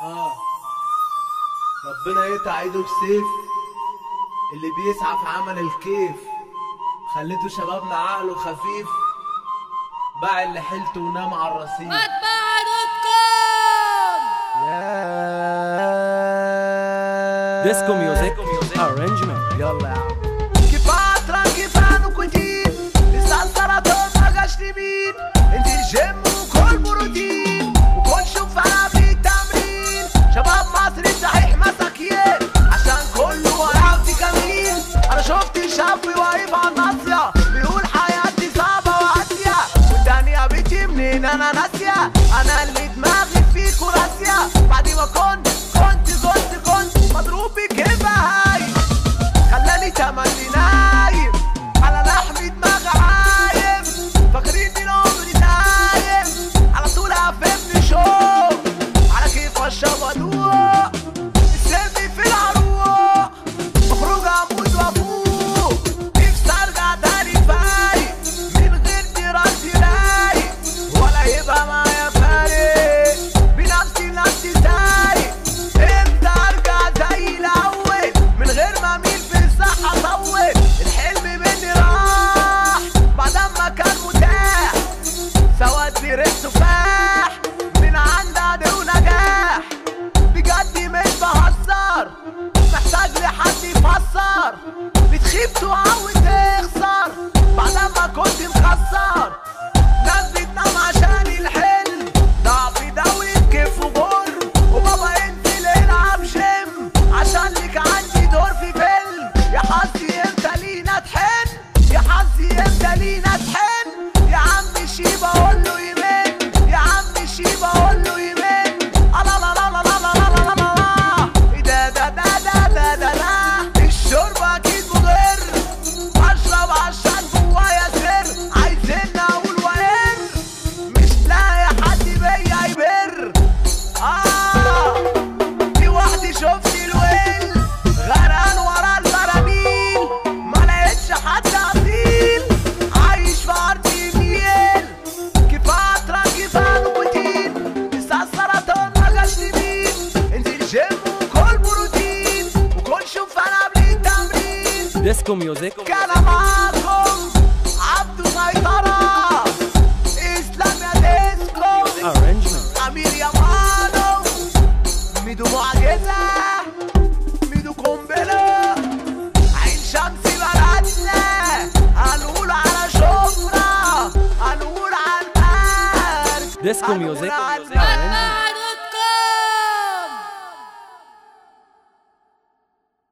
اه ربنا يقطع ايده بسيف اللي بيسعى في عمل الكيف خليته شبابنا عقله خفيف باع اللي حيلته ونام على الرصيف مطبعة دوت كوم ديسكو ميوزك ارانجمنت يلا يا عم كيفات راكب وكوتين لسه السرطان ما جاش لمين انت الجيم وكل بروتين وكل شوف انا بالتمرين شباب مصر صحيح مساكين عشان كله وراه في كمين انا شفت شاب واقف على الناصية بيقول حياتي صعبة وقاسية والدنيا بيتي منين انا ناسية انا اللي دماغي فيكو راسية بعد ما كنت كنت كنت كنت مضروب بكيفة هاي خلاني تملي نايم على لحم دماغ عايم فاكرين ان عمري نايم على طول هفهمني شو على كيف اشرب وادوق السم في العروق مخرج اموت وافوق نفسي ارجع تاني فايق من غير دراسي رايق ولا يبقى معايا فارق بنفسي نفسي سايق امتى ارجع زي الاول من غير ما اميل في الصحة اطول الحلم مني راح بعد ما كان متاح سواد لي ريت تفاح من عند عدو نجاح بجد مش بهزر محتاج لحد يفسر بتخيب تقع وتخسر بعد ما كنت مخسر ناس بتنام عشان الحلم ضعفي دولة كيف وبر وبابا انزل العب جيم عشان لك عندي دور في فيلم يا حظي امتى لينا تحن يا حظي امتى لينا تحن يا عم شيبة قول له يمين يا عم شيبة قول له يمين لا لا لا لا لا لا لا لا لا إيه ده ده ده ده ده ده ده الشرب اكيد مضر اشرب عشان جوايا سر عايزين اقول وإن مش لاقي حد بيا يبر اه في وحدي شفت الويل غرقان ورا البراميل ما لقيتش حد اصيل عايش في ارض النيل كيفات راكب بروتين لسه السرطان ما جاش لمين انزل جيم وكل بروتين وكل شوف انا قبل التمرين ديسكو ميوزك كان معاكم عبدو سيطرة اسلام يا ديسكو ارانجمنت امير يا مانو ميدو معجزة ميدو قنبلة عين شمس بلدنا هنقول على شبرا هنقول على المرج ديسكو هنقول ميوزك على المرج. ارانجمنت